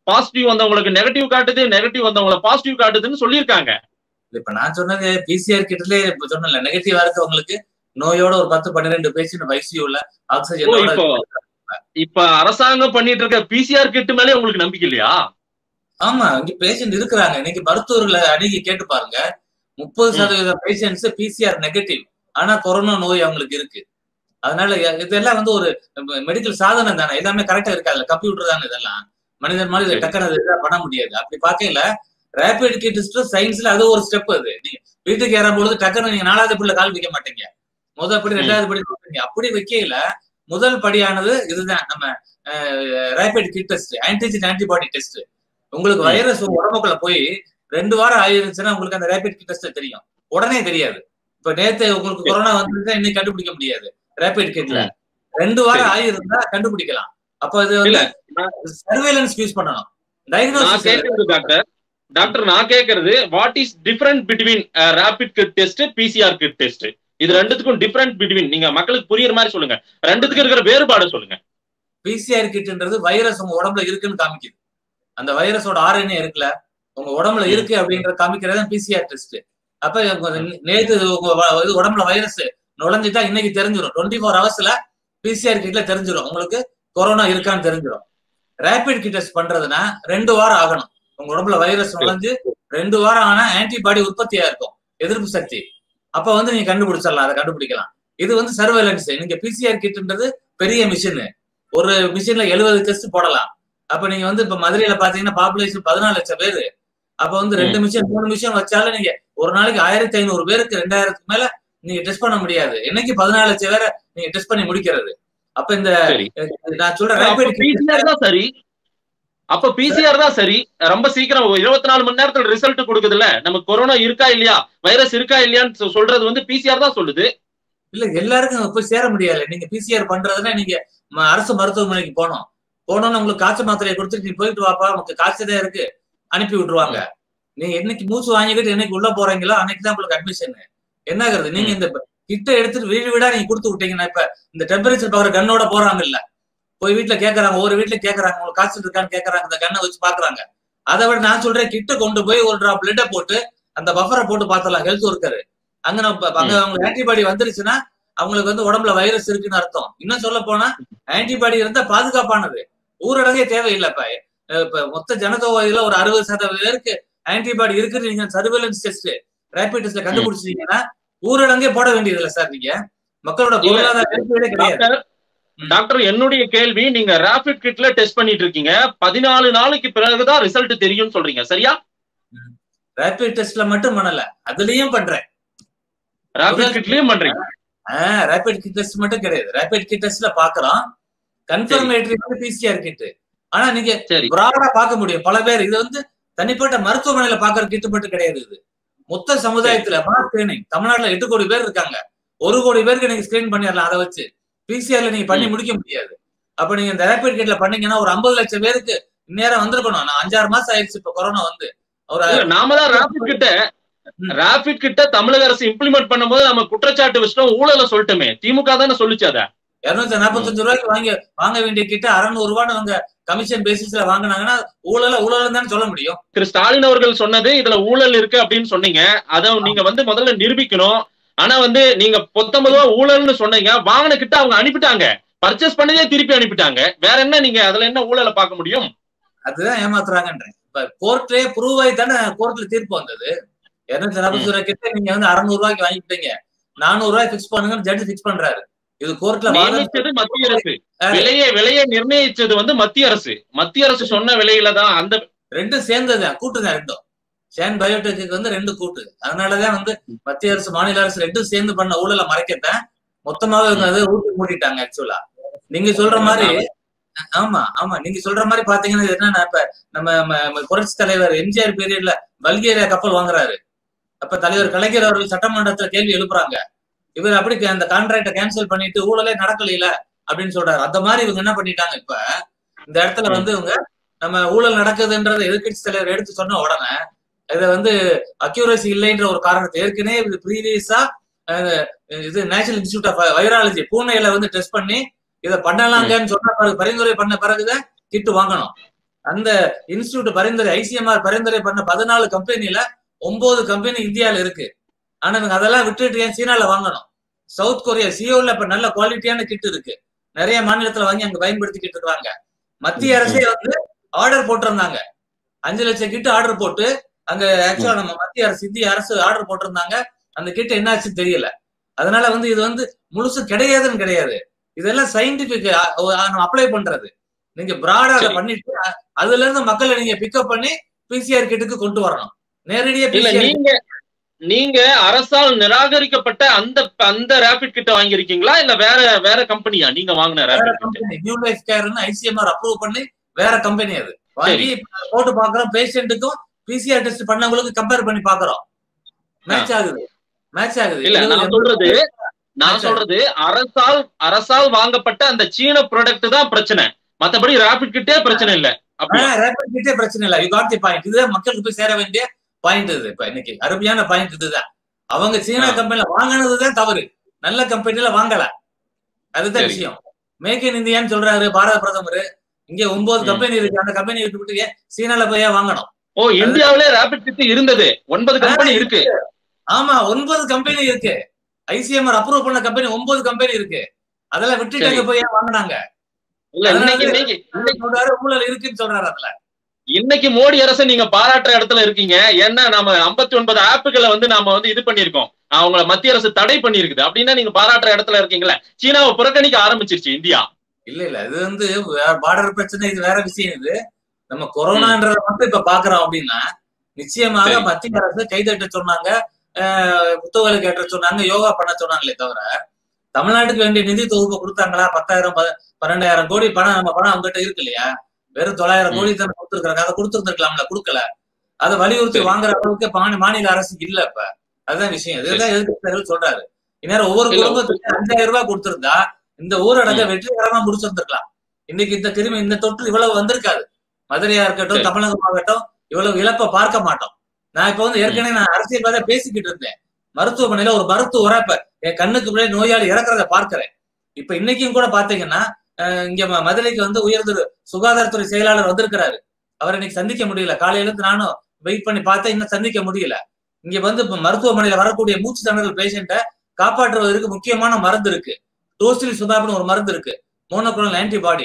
பாசிட்டிவ் வந்தவங்களுக்கு நெகட்டிவ் காட்டுது நெகட்டிவ் வந்தவங்களை பாசிட்டிவ் காட்டுதுன்னு சொல்லியிருக்காங்க இப்ப நான் சொன்னது பிசிஆர் கிட்டலே இப்ப சொன்னல நெகட்டிவா இருக்கவங்களுக்கு நோயோட ஒரு பத்து பன்னிரெண்டு பேஷண்ட் ஐசியூல ஓ, ஆக்சிஜன் இப்போ இப்ப அரசாங்கம் பண்ணிட்டு இருக்க பிசிஆர் கிட் மேலே உங்களுக்கு நம்பிக்கை இல்லையா ஆமா இங்க பேஷண்ட் இருக்கிறாங்க இன்னைக்கு மருத்துவர்களை அணுகி கேட்டு பாருங்க முப்பது ம். சதவீதம் பேஷண்ட்ஸ் பிசிஆர் நெகட்டிவ் ஆனா கொரோனா நோய் அவங்களுக்கு இருக்கு அதனால இ- இதெல்லாம் வந்து ஒரு மெடிக்கல் சாதனம் தானே எல்லாமே கரெக்டா இருக்காதுல்ல கம்ப்யூட்டர் தானே இதெல்லாம் மனிதன் மாதிரி இதை சரி. டக்குனு அதை இதெல்லாம் பண்ண முடியாது அப்படி பார்க்கல ரேபிட் கிட் சயின்ஸ்ல அது ஒரு ஸ்டெப் அது நீங்க வீட்டுக்கு ஏறும்பொழுது டக்குனு நீங்க நாலாவது படியில கால் வைக்க மாட்டீங்க முதல் படி ம். ரெண்டாவது படி வைப்பீங்க அப்படி வைக்கையில முதல் படியானது இதுதான் நம்ம rapid kit test antigen antibody test உங்களுக்கு ம். வைரஸ் உடம்புக்குள்ள போய் ரெண்டு வாரம் ஆயிருச்சுன்னா உங்களுக்கு அந்த ரேபிட் கிட் டெஸ்ட் தெரியும் உடனே தெரியாது இப்ப நேத்து உங்களுக்கு சரி. கொரோனா வந்துருந்தா இன்னைக்கு கண்டுபிடிக்க முடியாது ரேபிட் கிட்ல ம். ரெண்டு வாரம் சரி. ஆயிருந்தா கண்டுபிடிக்கலாம் அப்ப இது இல்ல, வந்து சர்வேலன்ஸ் யூஸ் பண்ணணும் நான் டயக்னோசிஸ் கேட்கறது டாக்டர் டாக்டர் நான் கேட்கறது what is different between rapid kit test PCR kit test இது ரெண்டுத்துக்கும் டிஃபரண்ட் பிட்வீன் நீங்க மக்களுக்கு புரியுற மாதிரி சொல்லுங்க ரெண்டுத்துக்கு இருக்கிற வேறுபாடு சொல்லுங்க பிசிஆர் கிட்ன்றது வைரஸ் உங்க உடம்புல இருக்குன்னு காமிக்குது அந்த வைரஸோட ஆர்என்ஏ இருக்குல்ல உங்க உடம்புல ம். இருக்கு அப்படின்றத காமிக்கிறது பிசிஆர் டெஸ்ட் அப்ப உங்க நேத்து உங்க வ- இது உடம்புல வைரஸ் நுழைஞ்சிட்டா இன்னைக்கு தெரிஞ்சிடும் டுவெண்ட்டி ஃபோர் ஹவர்ஸ்ல பிசிஆர் கிட்ல தெரிஞ்சிடும் உங்களுக்கு கொரோனா இருக்கான்னு தெரிஞ்சிடும் ரேபிட் கிட் டெஸ்ட் பண்றதுன்னா ரெண்டு வாரம் ஆகணும் உங்க உடம்புல வைரஸ் நுழைஞ்சு ரெண்டு வாரம் ஆனா ஆன்டிபாடி உற்பத்தியா இருக்கும் எதிர்ப்பு சக்தி அப்ப வந்து நீங்க கண்டுபிடிச்சிடலாம் அதை கண்டுபிடிக்கலாம் இது வந்து சர்வேலன்ஸ் நீங்க பிசிஆர் கிட்ன்றது பெரிய மிஷின் ஒரு மிஷின்ல எழுபது டெஸ்ட் போடலாம் அப்ப நீங்க வந்து இப்ப மதுரையில பாத்தீங்கன்னா பாப்புலேஷன் பதினாலு லட்சம் பேரு அப்ப வந்து ரெண்டு மிஷின் மூணு மிஷின் வச்சாலும் நீங்க ஒரு நாளைக்கு ஆயிரத்தி ஐநூறு பேருக்கு ரெண்டாயிரத்துக்கு மேல நீங்க டெஸ்ட் பண்ண முடியாது என்னைக்கு பதினாலு லட்சம் பேரை நீங்க டெஸ்ட் பண்ணி முடிக்கிறது அப்ப இந்த சரி நான் சொல்ற அப்ப ரேபிட் பிசிஆர் தான் சரி அப்ப பிசிஆர் தான் சரி ரொம்ப சீக்கிரம் இருபத்தி நாலு மணி நேரத்துல ரிசல்ட் கொடுக்குதுல்ல நமக்கு கொரோனா இருக்கா இல்லையா வைரஸ் இருக்கா இல்லையான்னு சொ- சொல்றது வந்து பிசிஆர் தான் சொல்லுது இல்ல எல்லாருக்கும் போய் சேர முடியாது நீங்க பிசிஆர் பண்றதுன்னா நீங்க ம- அரசு மருத்துவமனைக்கு போகணும் போனோம்னு உங்களுக்கு காய்ச்சல் மாத்திரையை கொடுத்துட்டு நீ போயிட்டு வாப்பா உங்களுக்கு காய்ச்சல் தான் இருக்கு அனுப்பி விட்டுருவாங்க நீங்க என்னைக்கு மூச்சு வாங்கிக்கிட்டு என்னைக்கு உள்ள போறீங்களோ அன்னைக்கு தான் உங்களுக்கு அட்மிஷன் என்ன ஆகுறது நீங்க இந்த கிட்ட எடுத்துட்டு வீடு வீடா நீங்க கொடுத்து விட்டீங்கன்னா இப்ப இந்த டெம்பரேச்சர் பாக்குற கண்ணோட போறாங்க இல்ல போய் வீட்டுல கேக்குறாங்க ஒவ்வொரு வீட்டுல கேக்குறாங்க உங்களுக்கு காய்ச்சல் இருக்கான்னு கேக்குறாங்க இந்த கண்ணை வச்சு பாக்குறாங்க அதை விட நான் சொல்றேன் கிட்ட கொண்டு போய் ஒரு டிராப் பிளட்டை போட்டு அந்த பஃபரை போட்டு பார்த்தலாம் ஹெல்த் ஒர்க்கர் அங்க நம்ம அங்க அவங்க ஆன்டிபாடி வந்துருச்சுன்னா அவங்களுக்கு வந்து உடம்புல வைரஸ் இருக்குன்னு அர்த்தம் இன்னும் சொல்ல போனா ஆன்டிபாடி இருந்தா பாதுகாப்பானது ஊரடங்கே தேவையில்லை இப்ப அஹ் இப்ப மொத்த ஜனதொகையில ஒரு அறுபது சதவீதம் பேருக்கு ஆன்டிபாடி இருக்குன்னு நீங்க சர்வேலன்ஸ் டெஸ்ட் ரேபிட் டெஸ்ட்ல கண்டுபிடிச்சிட்டீங்கன்னா ஊரடங்கே போட வேண்டியது இல்ல சார் நீங்க மக்களோட இல்ல. பொருளாதார நெருக்கடியே கிடையாது டாக்டர் ம். டாக்டர் என்னுடைய கேள்வி நீங்க ரேபிட் கிட்ல டெஸ்ட் பண்ணிட்டு இருக்கீங்க பதினாலு நாளைக்கு பிறகுதான் ரிசல்ட் தெரியும்னு சொல்றீங்க சரியா ரேபிட் டெஸ்ட்ல மட்டும் பண்ணல அதுலயும் பண்றேன் ரேபிட் கிட்லயும் பண்றீங்க ரேபிட் கிட் டெஸ்ட் மட்டும் கிடையாது ரேபிட் கிட் டெஸ்ட்ல பாக்குறோம் கன்ஃபர்மேட்டரி வந்து பிசிஆர் கிட் ஆனா நீங்க சரி பிராடா பார்க்க முடியும் பல பேர் இது வந்து தனிப்பட்ட மருத்துவமனையில பாக்குற கிட்டு மட்டும் கிடையாது இது மொத்த சமுதாயத்துல மாஸ் ஸ்கிரீனிங் தமிழ்நாட்டுல எட்டு கோடி பேர் இருக்காங்க ஒரு கோடி பேருக்கு நீங்க ஸ்கிரீன் பண்ணிடலாம் அதை வச்சு பிசிஆர்ல நீங்க பண்ணி ம். முடிக்க முடியாது அப்ப நீங்க இந்த ரேபிட் கிட்ல பண்ணீங்கன்னா ஒரு ஐம்பது லட்சம் பேருக்கு இந்நேரம் வந்திருக்கணும் நான் அஞ்சாறு மாசம் ஆயிடுச்சு இப்ப கொரோனா வந்து ஒரு இல்ல, நாம தான் ரேபிட் கிட்ட ம். ரேபிட் கிட்ட தமிழக அரசு இம்ப்ளிமெண்ட் பண்ணும்போது நம்ம குற்றச்சாட்டு வச்சிட்டோம் ஊழல சொல்லிட்டோமே திமுக தானே சொல்லுச்சு அத இருநூத்தி நாற்பத்தஞ்சு ரூபாய்க்கு வாங்கி வாங்க வேண்டிய கிட்ட அறுநூறு ரூபான்னு அவங்க கமிஷன் பேசிஸ்ல வாங்கினாங்கன்னா ஊழல ஊழல் தானே சொல்ல முடியும் திரு ஸ்டாலின் அவர்கள் சொன்னது இதுல ஊழல் இருக்கு அப்படின்னு சொன்னீங்க அத நீங்க வந்து முதல்ல நிரூபிக்கணும் ஆனா வந்து நீங்க பத்தொன்பது ரூபா ஊழல்னு சொன்னீங்க வாங்கின கிட்ட அவங்க அனுப்பிட்டாங்க பர்ச்சேஸ் பண்ணதே திருப்பி அனுப்பிட்டாங்க வேற என்ன நீங்க அதுல என்ன ஊழலை பார்க்க முடியும் அதுதான் ஏமாத்துறாங்கன்றேன் இப்ப கோர்ட்லயே ப்ரூவ் ஆகி தானே கோர்ட்ல தீர்ப்பு வந்தது இருநூத்தி நாற்பத்தி ரூபாய் கிட்ட நீங்க வந்து அறுநூறு ரூபாய்க்கு வாங்கிட்டீங்க நானூறு ரூபாய் பிக்ஸ் பண்ணுங்கன்னு ஜட்ஜ் பிக்ஸ் பண்றாரு இது கோர்ட்ல நியமிச்சது மத்திய அரசு விலையை விலையை நிர்ணயிச்சது வந்து மத்திய அரசு மத்திய அரசு சொன்ன விலையில தான் அந்த ரெண்டும் சேர்ந்ததுதான் கூட்டு தான் ரெண்டும் ஷேன் பயோடெக்கு வந்து ரெண்டு கூட்டு அதனாலதான் வந்து மத்திய அரசு மாநில அரசு ரெண்டும் சேர்ந்து பண்ண ஊழலை மறைக்கத்தான் மொத்தமாவே இவங்க அதை ஊட்டி மூட்டிட்டாங்க ஆக்சுவலா நீங்க சொல்ற மாதிரி ஆமா ஆமா நீங்க சொல்ற மாதிரி பாத்தீங்கன்னா இது என்னன்னா இப்ப நம்ம ம- ம- புரட்சி தலைவர் எம்ஜிஆர் பீரியட்ல பல்கேரியா கப்பல் வாங்குறாரு அப்ப தலைவர் கலைஞர் அவர்கள் சட்டமன்றத்துல கேள்வி எழுப்புறாங்க இவர் அப்படி கே- அந்த கான்ட்ராக்ட கேன்சல் பண்ணிட்டு ஊழலே நடக்கலையில அப்படின்னு சொல்றாரு அந்த மாதிரி இவங்க என்ன பண்ணிட்டாங்க இப்ப இந்த இடத்துல வந்து இவங்க நம்ம ஊழல் நடக்குதுன்றதை எதிர்க்கட்சி தலைவர் எடுத்து சொன்ன உடனே இதை வந்து அக்யூரசி இல்லைன்ற ஒரு காரணத்தை ஏற்கனவே இது ப்ரீவியஸா இது நேஷனல் இன்ஸ்டியூட் ஆஃப் வைராலஜி பூனேல வந்து டெஸ்ட் பண்ணி இதை பண்ணலாங்கன்னு சொன்ன பிறகு பரிந்துரை பண்ண பிறகுதான் கிட்டு வாங்கணும் அந்த இன்ஸ்டியூட் பரிந்துரை ஐசிஎம்ஆர் பரிந்துரை பண்ண பதினாலு கம்பெனில ஒன்பது கம்பெனி இந்தியால இருக்கு ஆனா இவங்க அதெல்லாம் விட்டுட்டு ஏன் சீனால வாங்கணும் சவுத் கொரியா சியோல இப்ப நல்ல குவாலிட்டியான கிட் இருக்கு நிறைய மாநிலத்துல வாங்கி அங்க பயன்படுத்திக்கிட்டு இருக்காங்க மத்திய அரசே வந்து ஆர்டர் போட்டிருந்தாங்க அஞ்சு லட்சம் கிட் ஆர்டர் போட்டு அங்க ஆக்சுவலா நம்ம மத்திய அரசு இந்திய அரசு ஆர்டர் போட்டிருந்தாங்க அந்த கிட் என்னாச்சுன்னு தெரியல அதனால வந்து இது வந்து முழுசு கிடையாதுன்னு கிடையாது இதெல்லாம் சயின்டிபிக் நம்ம அப்ளை பண்றது நீங்க பிராடா அதை சரி. பண்ணிட்டு அ- அதுல இருந்து மக்களை நீங்க பிக்கப் பண்ணி பிசிஆர் கிட்டுக்கு கொண்டு வரணும் நேரடியா இல்ல PCR நீங்க நீங்க அரசால் நிராகரிக்கப்பட்ட அந்த அந்த ரேபிட் கிட்ட வாங்கியிருக்கீங்களா இல்ல வேற வேற கம்பெனியா நீங்க வாங்கின வேற ரேபிட் கிட்ட கம்பெனி நியூ லைஃப் கேர்னு ஐசிஎம்ஆர் அப்ரூவ் பண்ணி வேற கம்பெனி அது வாங்கி இப்ப போட்டு பாக்குறோம் பேஷண்ட்டுக்கும் பிசிஆர் டெஸ்ட் பண்ணவங்களுக்கு கம்பேர் பண்ணி பாக்குறோம் மேட்ச் ஆகுது மேட்ச் ஆகுது இல்ல இது நான் வந்து- சொல்றது நான் சரி. சொல்றது அரசால் அரசால் வாங்கப்பட்ட அந்த சீன ப்ராடக்ட் தான் பிரச்சனை மத்தபடி ரேபிட் கிட்டே பிரச்சனை இல்ல அப்படி ரேபிட் கிட்டே பிரச்சனை இல்ல யூ காட் தி பாயிண்ட் இதுதான் மக்களுக்கு போய் சேர வேண்டிய பாயிண்ட் இது இப்ப இன்னைக்கு அருமையான பாயிண்ட் இதுதான் அவங்க சீனா ஆ. கம்பெனில வாங்கினதுதான் தவறு நல்ல கம்பெனில வாங்கல அதுதான் சரி. விஷயம் மேக் இன் இந்தியான்னு சொல்றாரு பாரத பிரதமர் இங்க ஒன்பது ம். கம்பெனி இருக்கு அந்த கம்பெனி விட்டு விட்டு ஏன் சீனால போய் ஏன் வாங்கணும் ஓ இந்தியாவிலே ரேபிட் கிட் இருந்தது ஒன்பது கம்பெனி இருக்கு ஆமா ஒன்பது கம்பெனி இருக்கு ஐசிஎம்ஆர் அப்ரூவ் பண்ண கம்பெனி ஒன்பது கம்பெனி இருக்கு அதெல்லாம் விட்டுட்டாங்க சரி. போய் ஏன் வாங்கினாங்க இல்ல இன்னைக்கு இன்னைக்கு சொல்றாரு ஊழல் இருக்குன்னு சொல்றாரு அதுல இன்னைக்கு மோடி அரசை நீங்க பாராட்டுற இடத்துல இருக்கீங்க ஏன்னா நம்ம 59 ஒன்பது ஆப்புகளை வந்து நாம வந்து இது பண்ணிருக்கோம் அவங்கள மத்திய அரசு தடை பண்ணிருக்குது அப்படின்னா நீங்க பாராட்டுற இடத்துல இருக்கீங்களா சீனாவை புறக்கணிக்க ஆரம்பிச்சிருச்சு இந்தியா இல்ல இல்ல இது வந்து பார்டர் பிரச்சனை இது வேற விஷயம் இது நம்ம கொரோனான்றத மட்டும் இப்ப பாக்குறோம் அப்படின்னா நிச்சயமாக சரி. மத்திய அரசு கைதட்ட சொன்னாங்க அஹ், புத்தகங்களை கேட்ட சொன்னாங்க யோகா பண்ண சொன்னாங்களே தவிர தமிழ்நாட்டுக்கு வேண்டிய நிதி தொகுப்பு கொடுத்தாங்களா பத்தாயிரம் ப- பன்னெண்டாயிரம் கோடி பணம் நம்ம பணம் அவங்ககிட்ட இருக்கு இல்லையா வெறும் தொள்ளாயிரம் ம். கோடி தானே கொடுத்துருக்காங்க அதை கொடுத்துருந்துருக்கலாம்ல கொடுக்கல அதை வலியுறுத்தி சரி. வாங்குற அளவுக்கு மாநில மாநில அரசு இல்ல இப்ப அதுதான் விஷயம் இதுதான் எதிர்க்கட்சிகள் சொல்றாரு இந்நேரம் ஒவ்வொரு இல்ல, குடும்பத்துக்கு அஞ்சாயிரம் ரூபாய் கொடுத்திருந்தா இந்த ஊரடங்கை வெற்றிகரமா முடிச்சிருந்திருக்கலாம் இன்னைக்கு இந்த கிருமி இந்த தொற்று இவ்வளவு வந்திருக்காது மதுரையா இருக்கட்டும் சரி. தமிழகமாகட்டும் இவ்வளவு இழப்பை பார்க்க மாட்டோம் நான் இப்ப வந்து ஏற்கனவே நான் அரசியல் பேசிக்கிட்டு இருந்தேன் மருத்துவமனையில ஒரு மருத்துவரா இப்ப என் கண்ணுக்கு முன்னாடி நோயாளி இறக்குறத பார்க்கிறேன் இப்ப இன்னைக்கும் கூட பாத்தீங்கன்னா அஹ், இங்க ம- மதுரைக்கு வந்து உயர்திரு சுகாதாரத்துறை செயலாளர் வந்திருக்கிறாரு அவரை இன்னைக்கு சந்திக்க முடியல காலையில இருந்து நானும் வெயிட் பண்ணி பார்த்தேன் இன்னும் சந்திக்க முடியல இங்க வந்து இப்ப மருத்துவமனையில வரக்கூடிய மூச்சு திணறல் பேஷண்ட்டை காப்பாற்றுவதற்கு முக்கியமான மருந்து இருக்கு டோசில் சுதாப்னு ஒரு மருந்து இருக்கு மோனோகுளோனல் ஆன்டிபாடி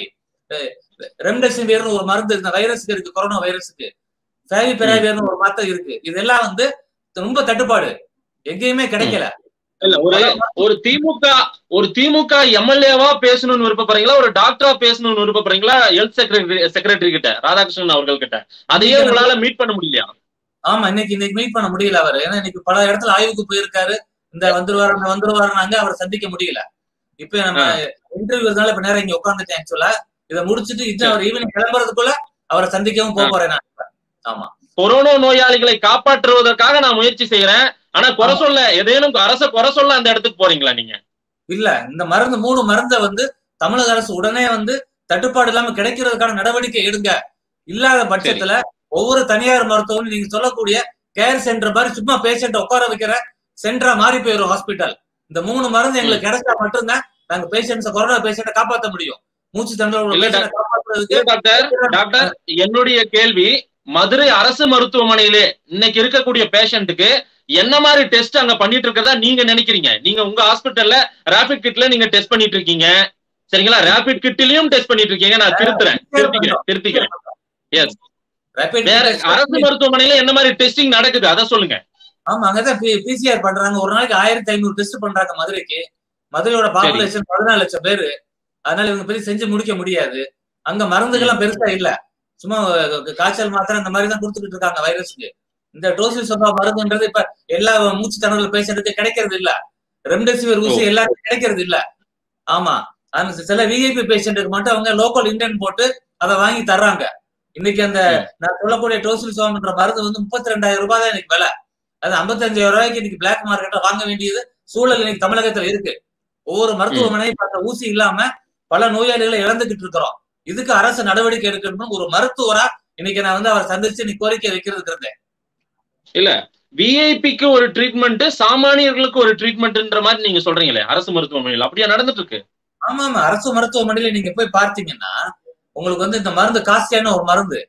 ரெம்டெசிவியர்னு ஒரு மருந்து இந்த வைரஸுக்கு இருக்கு கொரோனா வைரஸுக்கு ஃபேவிபிராவியர்னு ஒரு மருந்து இருக்கு இதெல்லாம் வந்து ரொம்ப தட்டுப்பாடு எங்கேயுமே கிடைக்கல இல்ல ஒரு ஒரு திமுக ஒரு திமுக எம்எல்ஏவா பேசணும்னு விருப்பப்படுறீங்களா ஒரு டாக்டரா பேசணும்னு விருப்பப்படுறீங்களா ஹெல்த் செக்ரட்டரி செக்ரட்டரி கிட்ட ராதாகிருஷ்ணன் அவர்கள் கிட்ட அதையே உங்களால மீட் பண்ண முடியலையா ஆமா இன்னைக்கு இன்னைக்கு மீட் பண்ண முடியல அவர் ஏன்னா இன்னைக்கு பல இடத்துல ஆய்வுக்கு போயிருக்காரு இந்த வந்துருவாரு அந்த வந்துருவாருனாங்க அவரை சந்திக்க முடியல இப்ப நம்ம இன்டர்வியூ இருந்தாலும் இப்ப நேரம் இங்க உட்காந்துட்டேன் ஆக்சுவலா இதை முடிச்சிட்டு இன்னும் அவர் ஈவினிங் கிளம்புறதுக்குள்ள அவரை சந்திக்கவும் போக போறேன் நான் இப்ப. ஆமா கொரோனா நோயாளிகளை காப்பாற்றுவதற்காக நான் முயற்சி செய்யறேன் ஆனா குறை சொல்ல ஏதேனும் அரச குறை சொல்ல அந்த இடத்துக்கு போறீங்களா நீங்க இல்ல இந்த மருந்து மூணு மருந்தை வந்து தமிழக அரசு உடனே வந்து தட்டுப்பாடு இல்லாம கிடைக்கிறதுக்கான நடவடிக்கை எடுங்க இல்லாத பட்சத்துல ஒவ்வொரு தனியார் மருத்துவம் நீங்க சொல்லக்கூடிய கேர் சென்டர் மாதிரி சும்மா பேஷண்ட் உட்கார வைக்கிற சென்டரா மாறி போயிடும் ஹாஸ்பிட்டல் இந்த மூணு மருந்து எங்களுக்கு கிடைச்சா மட்டும்தான் நாங்க பேஷண்ட்ஸ கொரோனா பேஷண்ட்டை காப்பாற்ற முடியும் மூச்சு தண்டோட இல்ல, பேஷண்ட்டை காப்பாற்றுறதுக்கு இல்ல டாக்டர் டாக்டர் என்னுடைய கேள்வி மதுரை அரசு மருத்துவமனையிலே இன்னைக்கு இருக்கக்கூடிய பேஷண்ட்டுக்கு என்ன மாதிரி டெஸ்ட் அங்க பண்ணிட்டு இருக்கிறதா நீங்க நினைக்கிறீங்க நீங்க உங்க ஹாஸ்பிட்டல்ல ரேபிட் கிட்ல நீங்க டெஸ்ட் பண்ணிட்டு இருக்கீங்க சரிங்களா ரேபிட் கிட்லயும் டெஸ்ட் பண்ணிட்டு இருக்கீங்க நான் திருத்துறேன் திருத்திக்கிறேன் திருத்திக்கிறேன் எஸ் ரேபிட் வேற அரசு மருத்துவமனையில என்ன மாதிரி டெஸ்டிங் நடக்குது அதை சொல்லுங்க ஆமா அங்கதான் பிசிஆர் பண்றாங்க ஒரு நாளைக்கு ஆயிரத்தி ஐநூறு டெஸ்ட் பண்றாங்க மதுரைக்கு மதுரையோட பாப்புலேஷன் பதினாலு லட்சம் பேரு அதனால இவங்க பெரிய செஞ்சு முடிக்க முடியாது அங்க மருந்துகள்லாம் பெருசா இல்ல சும்மா அஹ், காய்ச்சல் மாத்திரை இந்த மாதிரி தான் கொடுத்துக்கிட்டு இருக்காங்க வைரஸுக்கு இந்த டோசில் சொன்னா மருந்துன்றது இப்ப எல்லா மூச்சு திணறல் பேஷண்ட்டுக்கு கிடைக்கிறது இல்ல ரெம்டெசிவிர் ஊசி ஓ. எல்லாருக்கும் கிடைக்கிறது இல்ல ஆமா அந்த சில விஐபி பேஷண்ட்டுக்கு மட்டும் அவங்க லோக்கல் இண்டியன் போட்டு அதை வாங்கி தர்றாங்க இன்னைக்கு அந்த நான் சொல்லக்கூடிய டோசில் சோம்ன்ற மருந்து வந்து முப்பத்தி ரெண்டாயிரம் ரூபாய் தான் இன்னைக்கு விலை அது ஐம்பத்தஞ்சாயிரம் ரூபாய்க்கு இன்னைக்கு பிளாக் மார்க்கெட்ல வாங்க வேண்டியது சூழல் இன்னைக்கு தமிழகத்துல இருக்கு ஒவ்வொரு மருத்துவமனையும் பார்த்த ஊசி இல்லாம பல நோயாளிகளை இழந்துகிட்டு இருக்கிறோம் இதுக்கு அரசு நடவடிக்கை எடுக்கணும் ஒரு மருத்துவரா இன்னைக்கு நான் வந்து அவரை சந்திச்சு இன்னைக்கு கோரிக்கை வைக்கிறதுக்கு இருந்தேன் இல்ல விஐபிக்கு ஒரு ட்ரீட்மெண்ட் சாமானியர்களுக்கு ஒரு ட்ரீட்மெண்ட்ன்ற மாதிரி நீங்க சொல்றீங்களே அரசு மருத்துவமனையில் அப்படியா நடந்துட்டு இருக்கு ஆமா ஆமா அரசு மருத்துவமனையில நீங்க போய் பார்த்தீங்கன்னா உங்களுக்கு வந்து இந்த மருந்து காஸ்ட்லியான ஒரு மருந்து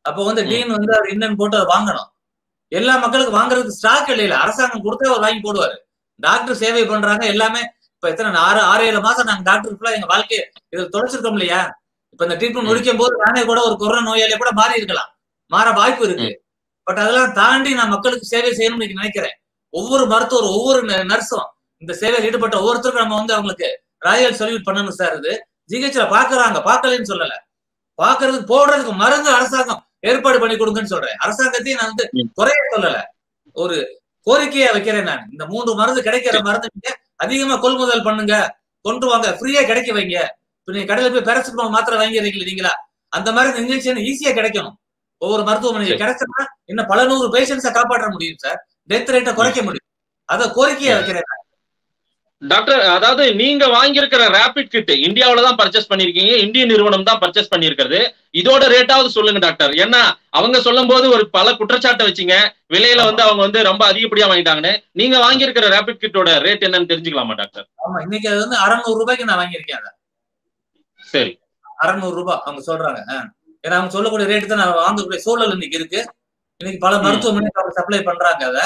அப்போ வந்து ம். டீன் வந்து அவர் இன்னன் போட்டு அதை வாங்கணும் எல்லா மக்களுக்கும் வாங்குறதுக்கு ஸ்டாக் இல்லையில அரசாங்கம் கொடுத்தா அவர் வாங்கி போடுவாரு டாக்டர் சேவை பண்றாங்க எல்லாமே இப்ப எத்தனை ஆறு ஆறு ஏழு மாசம் நாங்க டாக்டர் ஃபுல்லா எங்க வாழ்க்கையை இதை தொலைச்சிருக்கோம் இல்லையா இப்ப இந்த ட்ரீட்மெண்ட் ம். முடிக்கும் போது நானே கூட ஒரு கொரோனா நோயாளியா கூட மாறி இருக்கலாம் மாற வாய்ப்பு இருக்கு பட் அதெல்லாம் தாண்டி நான் மக்களுக்கு சேவை செய்யணும்னு இன்னைக்கு நினைக்கிறேன் ஒவ்வொரு மருத்துவர் ஒவ்வொரு நர்ஸும் இந்த சேவையில் ஈடுபட்ட ஒவ்வொருத்தருக்கும் நம்ம வந்து அவங்களுக்கு ராயல் சல்யூட் பண்ணணும் சார் இது ஜிஹெச்ல பாக்குறாங்க பார்க்கலன்னு சொல்லல பாக்குறதுக்கு போடுறதுக்கு மருந்து அரசாங்கம் ஏற்பாடு பண்ணி கொடுங்கன்னு சொல்றேன் அரசாங்கத்தையும் நான் வந்து ம். குறைய சொல்லல ஒரு கோரிக்கையா வைக்கிறேன் நான் இந்த மூன்று மருந்து கிடைக்கிற மருந்து நீங்க அதிகமா கொள்முதல் பண்ணுங்க கொண்டு வாங்க ஃப்ரீயா கிடைக்க வைங்க இப்ப நீங்க கடையில போய் பேரசிட்டமால் மாத்திரை வாங்கிறீங்களா நீங்களா அந்த மாதிரி இன்ஜெக்ஷன் ஈஸியா கிடைக்கணும் ஒவ்வொரு மருத்துவமனையில் சரி. கிடைச்சா இன்னும் பல நூறு பேஷண்ட்ஸை காப்பாற்ற முடியும் சார் டெத் ரேட்டை குறைக்க முடியும் அத கோரிக்கையா வைக்கிறேன் நான். டாக்டர் அதாவது நீங்க வாங்கியிருக்கிற ரேபிட் கிட் இந்தியாவில தான் பர்ச்சேஸ் பண்ணிருக்கீங்க இந்திய நிறுவனம் தான் பர்ச்சேஸ் பண்ணிருக்கிறது இதோட ரேட்டாவது சொல்லுங்க டாக்டர் ஏன்னா அவங்க சொல்லும் போது ஒரு பல குற்றச்சாட்டை வச்சீங்க விலையில வந்து அவங்க வந்து ரொம்ப அதிகப்படியா வாங்கிட்டாங்கன்னு நீங்க வாங்கியிருக்கிற ரேபிட் கிட்டோட ரேட் என்னன்னு தெரிஞ்சுக்கலாமா டாக்டர் ஆமா இன்னைக்கு அது வந்து அறநூறு ரூபாய்க்கு நான் வாங்கியிருக்கேன் அதை சரி அறநூறு ரூபாய் அவங்க சொல்றாங்க ஆ. ஏன்னா அவங்க சொல்லக்கூடிய ரேட்டு தான் நான் வாங்கக்கூடிய சூழல் இன்னைக்கு இருக்கு இன்னைக்கு பல ம். மருத்துவமனை அவங்க சப்ளை பண்றாங்க அதை